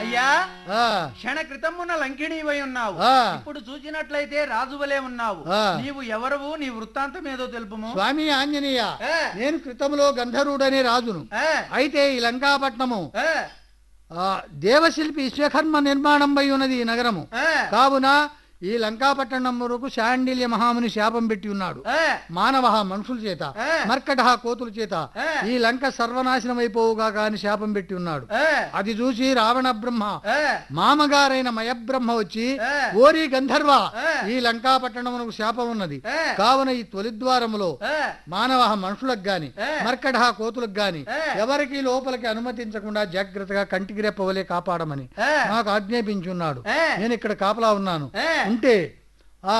అయ్యా ఆ, క్షణ క్రితమున్న లంకిణీవై ఉన్నావు ఆ. ఇప్పుడు చూసినట్లయితే రాజువలే ఉన్నావు ఆ. నీవు ఎవరవు నీ వృత్తాంతం ఏదో తెలుపుము స్వామి ఆంజనేయ ఏ. నేను క్రితంలో గంధర్వుడనే రాజును ఏ, అయితే ఈ లంకాపట్నము ఏ, ఆ, దేవశిల్పి విశ్వకర్మ నిర్మాణం పై ఉన్నది ఈ నగరము ఏ, కావున ఈ లంకాపట్టణం వరకు శాండిల్య మహాముని శాపం పెట్టి ఉన్నాడు ఏ, మానవ మనుషుల చేత ఏ. మర్కట కోతుల చేత ఏ. ఈ లంక సర్వనాశనం అయిపోవుగా కాని శాపం పెట్టి ఉన్నాడు ఏ, అది చూసి రావణ బ్రహ్మ ఏ, మామగారైన మయబ్రహ్మ వచ్చి ఏ. ఓరి గంధర్వ ఏ. ఈ లంకాపట్టణమునకు శాపం ఉన్నది ఏ. కావున ఈ తొలి ద్వారములో ఏ, మానవ మనుషులకు గాని ఏ. మర్కట కోతులకు గాని ఏ. ఎవరికి లోపలికి అనుమతించకుండా జాగ్రత్తగా కంటికి రెప్పవలే కాపాడమని ఏ. నాకు ఆజ్ఞాపించున్నాడు ఏ. నేను ఇక్కడ కాపలా ఉన్నాను ఏ. ఉంటే ఆ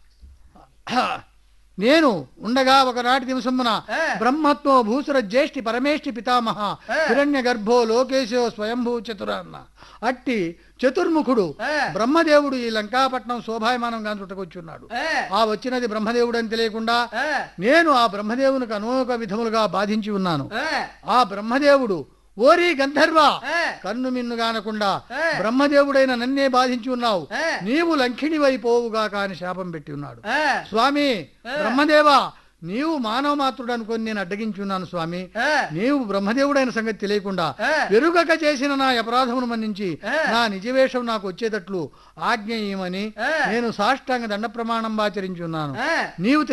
నేను ఉండగా ఒకనాటి దివసమున ఏ. బ్రహ్మత్వ భూసుర జ్యేష్ఠి పరమేష్ఠి పితామహ ఏ. హిరణ్య గర్భో లోకేశో స్వయంభూ చతురన్న అట్టి చతుర్ముఖుడు ఏ. బ్రహ్మదేవుడు ఈ లంకాపట్నం శోభాయమానం చుట్టకొచ్చున్నాడు ఏ, ఆ వచ్చినది బ్రహ్మదేవుడు అని తెలియకుండా ఏ, నేను ఆ బ్రహ్మదేవునికి అనేక విధములుగా బాధించి ఉన్నాను ఏ, ఆ బ్రహ్మదేవుడు ఓరి గంధర్వ ఏ. కన్ను మిన్ను గానకుండా ఏ. బ్రహ్మదేవుడైన నన్నే బాధించి ఉన్నావు ఏ. నీవు లంకిణివైపోవుగా కాని శాపం పెట్టి ఉన్నాడు ఏ, స్వామి బ్రహ్మదేవా నీవు మానవ మాత్రుడు అనుకొని నేను అడ్డగించున్నాను స్వామి ఏ, నీవు బ్రహ్మదేవుడైన సంగతి తెలియకుండా ఏ. పెరుగక చేసిన నా అపరాధమును మన్నించి ఏ. నా నిజవేషం నాకు వచ్చేటట్లు ఆజ్ఞ ఇయ్యమని ఏ. నేను సాష్టాంగ దండ ప్రమాణం ఆచరించున్నాను ఏ. నీవు